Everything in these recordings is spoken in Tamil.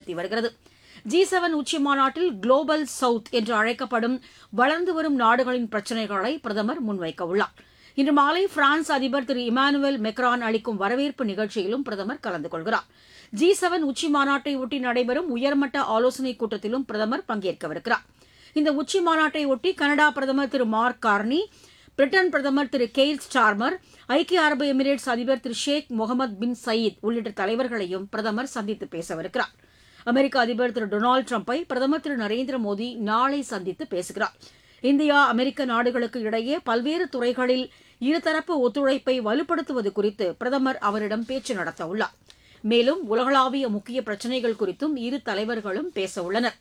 வலியுறுத்தி வருகிறது ஜி செவன் உச்சி மாநாட்டில் குளோபல் சவுத் என்று அழைக்கப்படும் வளர்ந்து வரும் நாடுகளின் பிரச்சினைகளை பிரதமர் முன்வைக்க உள்ளார் இன்று மாலை பிரான்ஸ் அதிபர் திரு இமானுவேல் மெக்ரான் அளிக்கும் வரவேற்பு நிகழ்ச்சியிலும் பிரதமர் கலந்து கொள்கிறார் ஜி செவன் உச்சி மாநாட்டை ஒட்டி நடைபெறும் உயர்மட்ட ஆலோசனைக் கூட்டத்திலும் பிரதமர் பங்கேற்கவிருக்கிறார் இந்த உச்சி மாநாட்டை ஒட்டி கனடா பிரதமர் திரு மார்க் கார்னி பிரிட்டன் பிரதமர் திரு கெய்ர் ஸ்டார்மர் ஐக்கிய அரபு எமிரேட்ஸ் அதிபர் திரு ஷேக் முகமது பின் சயீத் உள்ளிட்ட தலைவர்களையும் பிரதமர் சந்தித்து பேசவிருக்கிறார் அமெரிக்க அதிபர் திரு டொனால்டு ட்ரம்ப்பை பிரதமர் திரு நரேந்திர மோடி நாளை சந்தித்து பேசுகிறார் இந்தியா அமெரிக்க நாடுகளுக்கு இடையே பல்வேறு துறைகளில் இருதரப்பு ஒத்துழைப்பை வலுப்படுத்துவது குறித்து பிரதமர் அவரிடம் பேச்சு நடத்த உள்ளார் மேலும் உலகளாவிய முக்கிய பிரச்சினைகள் குறித்தும் இரு தலைவர்களும் பேச உள்ளனர்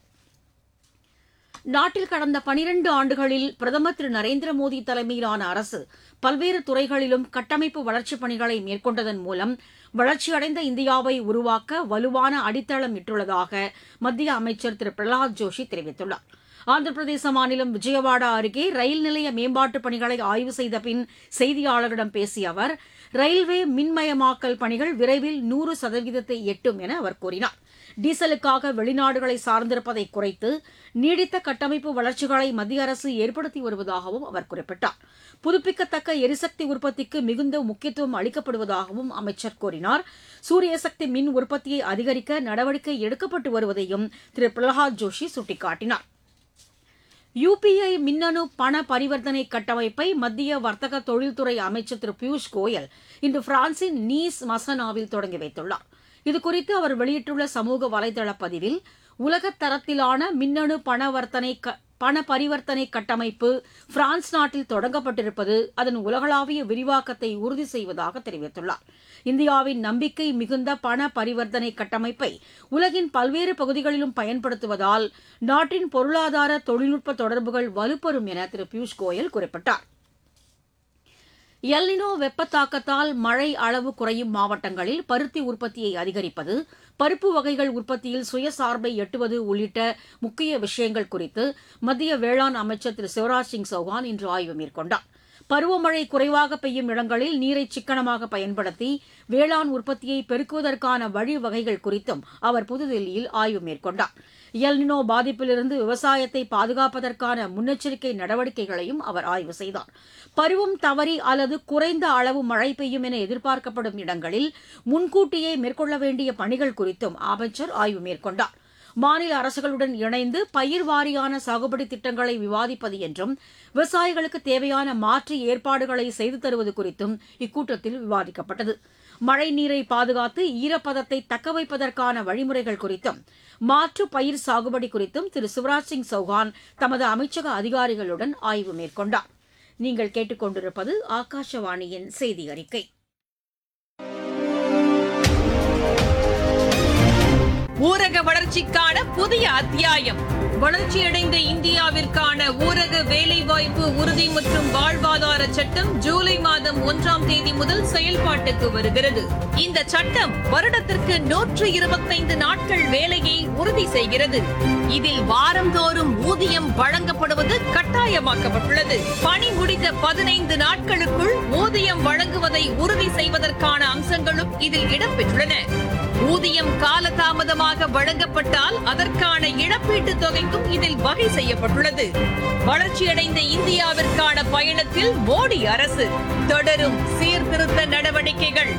நாட்டில் கடந்த பனிரண்டு ஆண்டுகளில் பிரதமர் திரு நரேந்திர மோடி தலைமையிலான அரசு பல்வேறு துறைகளிலும் கட்டமைப்பு வளர்ச்சிப் பணிகளை மேற்கொண்டதன் மூலம் வளர்ச்சியடைந்த இந்தியாவை உருவாக்க வலுவான அடித்தளம் இட்டுள்ளதாக மத்திய அமைச்சர் திரு பிரகலாத் ஜோஷி தெரிவித்துள்ளார் ஆந்திர பிரதேச மாநிலம் விஜயவாடா அருகே ரயில் நிலைய மேம்பாட்டுப் பணிகளை ஆய்வு செய்த பின் செய்தியாளர்களிடம் பேசிய அவர் ரயில்வே மின்மயமாக்கல் பணிகள் விரைவில் நூறு சதவீதத்தை எட்டும் என அவர் கூறினார் டீசலுக்காக வெளிநாடுகளை சார்ந்திருப்பதை குறைத்து நீடித்த கட்டமைப்பு வளர்ச்சிகளை மத்திய அரசு ஏற்படுத்தி வருவதாகவும் அவர் குறிப்பிட்டார் புதுப்பிக்கத்தக்க எரிசக்தி உற்பத்திக்கு மிகுந்த முக்கியத்துவம் அளிக்கப்படுவதாகவும் அமைச்சர் கூறினார் சூரிய சக்தி மின் உற்பத்தியை அதிகரிக்க நடவடிக்கை எடுக்கப்பட்டு வருவதையும் திரு பிரகலாத் ஜோஷி சுட்டிக்காட்டினார் யுபிஐ மின்னணு பண பரிவர்த்தனை கட்டமைப்பை மத்திய வர்த்தக தொழில்துறை அமைச்சர் திரு பியூஷ் கோயல் இன்று பிரான்சின் நீஸ் மசனாவில் தொடங்கி வைத்துள்ளார் இதுகுறித்து அவர் வெளியிட்டுள்ள சமூக வலைதள பதிவில் உலகத் தரத்திலான மின்னணு பணவர்த்தனை பண பரிவர்த்தனை கட்டமைப்பு பிரான்ஸ் நாட்டில் தொடங்கப்பட்டிருப்பது அதன் உலகளாவிய விரிவாக்கத்தை உறுதி செய்வதாக தெரிவித்துள்ளார் இந்தியாவின் நம்பிக்கை மிகுந்த பண பரிவர்த்தனை கட்டமைப்பை உலகின் பல்வேறு பகுதிகளிலும் பயன்படுத்துவதால் நாட்டின் பொருளாதார தொழில்நுட்ப தொடர்புகள் வலுப்பெறும் என திரு பியூஷ் கோயல் குறிப்பிட்டார் எல்னினோ வெப்பத்தாக்கத்தால் மழை அளவு குறையும் மாவட்டங்களில் பருத்தி உற்பத்தியை அதிகரிப்பது பருப்பு வகைகள் உற்பத்தியில் சுயசார்பை எட்டுவது உள்ளிட்ட முக்கிய விஷயங்கள் குறித்து மத்திய வேளாண் அமைச்சர் திரு சிவராஜ் சிங் சௌஹான் இன்று ஆய்வு மேற்கொண்டார் பருவமழை குறைவாக பெய்யும் இடங்களில் நீரை சிக்கனமாக பயன்படுத்தி வேளாண் உற்பத்தியை பெருக்குவதற்கான வழிவகைகள் குறித்தும் அவர் புதுதில்லியில் ஆய்வு மேற்கொண்டார் எல்னினோ பாதிப்பிலிருந்து விவசாயத்தை பாதுகாப்பதற்கான முன்னெச்சரிக்கை நடவடிக்கைகளையும் அவர் ஆய்வு செய்தார் பருவம் தவறி அல்லது குறைந்த அளவு மழை பெய்யும் என எதிர்பார்க்கப்படும் இடங்களில் முன்கூட்டியே மேற்கொள்ள வேண்டிய பணிகள் குறித்தும் அமைச்சர் ஆய்வு மேற்கொண்டார் மாநில அரசுகளுடன் இணைந்து பயிர் வாரியான சாகுபடி திட்டங்களை விவாதிப்பது என்றும் விவசாயிகளுக்கு தேவையான மாற்று ஏற்பாடுகளை செய்து தருவது குறித்தும் இக்கூட்டத்தில் விவாதிக்கப்பட்டது மழை நீரை பாதுகாத்து ஈரப்பதத்தை தக்க வைப்பதற்கான வழிமுறைகள் குறித்தும் மாற்று பயிர் சாகுபடி குறித்தும் திரு சிவராஜ் சிங் சௌஹான் தமது அமைச்சக அதிகாரிகளுடன் ஆய்வு மேற்கொண்டார் நீங்கள் கேட்டுக்கொண்டிருப்பது ஆகாஷவாணியின் செய்தி அறிக்கை ஊரக வளர்ச்சிக்கான புதிய அத்தியாயம் வளர்ச்சியடைந்த இந்தியாவிற்கான ஊரக வேலைவாய்ப்பு உறுதி மற்றும் வாழ்வாதார சட்டம் ஜூலை மாதம் ஒன்றாம் தேதி முதல் செயல்பாட்டுக்கு வருகிறது இந்த சட்டம் வருடத்திற்கு நூற்று இருபத்தைந்து நாட்கள் வேலையை உறுதி செய்கிறது இதில் வாரந்தோறும் ஊதியம் வழங்கப்படுவது கட்டாயமாக்கப்பட்டுள்ளது பணி முடிந்த பதினைந்து நாட்களுக்குள் ஊதியம் வழங்குவதை உறுதி செய்வதற்கான அம்சங்களும் இதில் இடம்பெற்றுள்ளன ஊதியம் காலதாமதமாக வழங்கப்பட்டால் அதற்கான இழப்பீட்டு தொகைக்கும் இதில் வகை செய்யப்பட்டுள்ளது வளர்ச்சியடைந்த இந்தியாவிற்கான பயணத்தில் மோடி அரசு தொடரும் சீர்திருத்த நடவடிக்கைகள்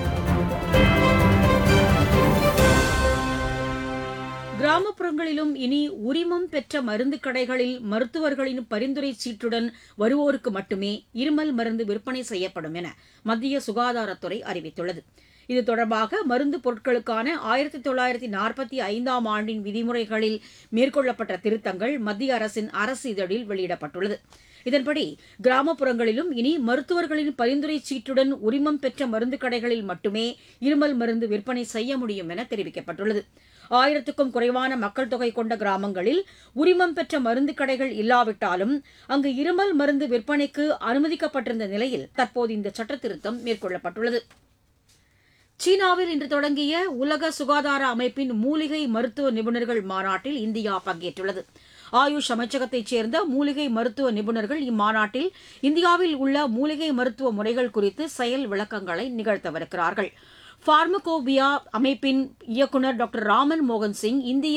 கிராமப்புறங்களிலும் இனி உரிமம் பெற்ற மருந்து கடைகளில் மருத்துவர்களின் பரிந்துரை சீட்டுடன் வருவோருக்கு மட்டுமே இருமல் மருந்து விற்பனை செய்யப்படும் என மத்திய சுகாதாரத்துறை அறிவித்துள்ளது இது தொடர்பாக மருந்து பொருட்களுக்கான ஆயிரத்தி தொள்ளாயிரத்தி நாற்பத்தி ஐந்தாம் ஆண்டின் விதிமுறைகளில் மேற்கொள்ளப்பட்ட திருத்தங்கள் மத்திய அரசின் அரசு இதழில் வெளியிடப்பட்டுள்ளது இதன்படி கிராமப்புறங்களிலும் இனி மருத்துவர்களின் பரிந்துரை சீட்டுடன் உரிமம் பெற்ற மருந்து கடைகளில் மட்டுமே இருமல் மருந்து விற்பனை செய்ய முடியும் என தெரிவிக்கப்பட்டுள்ளது ஆயிரத்துக்கும் குறைவான மக்கள் தொகை கொண்ட கிராமங்களில் உரிமம் பெற்ற மருந்து கடைகள் இல்லாவிட்டாலும் அங்கு இருமல் மருந்து விற்பனைக்கு அனுமதிக்கப்பட்டிருந்த நிலையில் தற்போது இந்த சட்டத்திருத்தம் மேற்கொள்ளப்பட்டுள்ளது சீனாவில் இன்று தொடங்கிய உலக சுகாதார அமைப்பின் மூலிகை மருத்துவ நிபுணர்கள் மாநாட்டில் இந்தியா பங்கேற்றுள்ளது ஆயுஷ் அமைச்சகத்தைச் சேர்ந்த மூலிகை மருத்துவ நிபுணர்கள் இம்மாநாட்டில் இந்தியாவில் உள்ள மூலிகை மருத்துவ முறைகள் குறித்து செயல் விளக்கங்களை நிகழ்த்தவிருக்கிறார்கள் பார்மகோபியா அமைப்பின் இயக்குநர் டாக்டர் ராமன் மோகன் சிங் இந்திய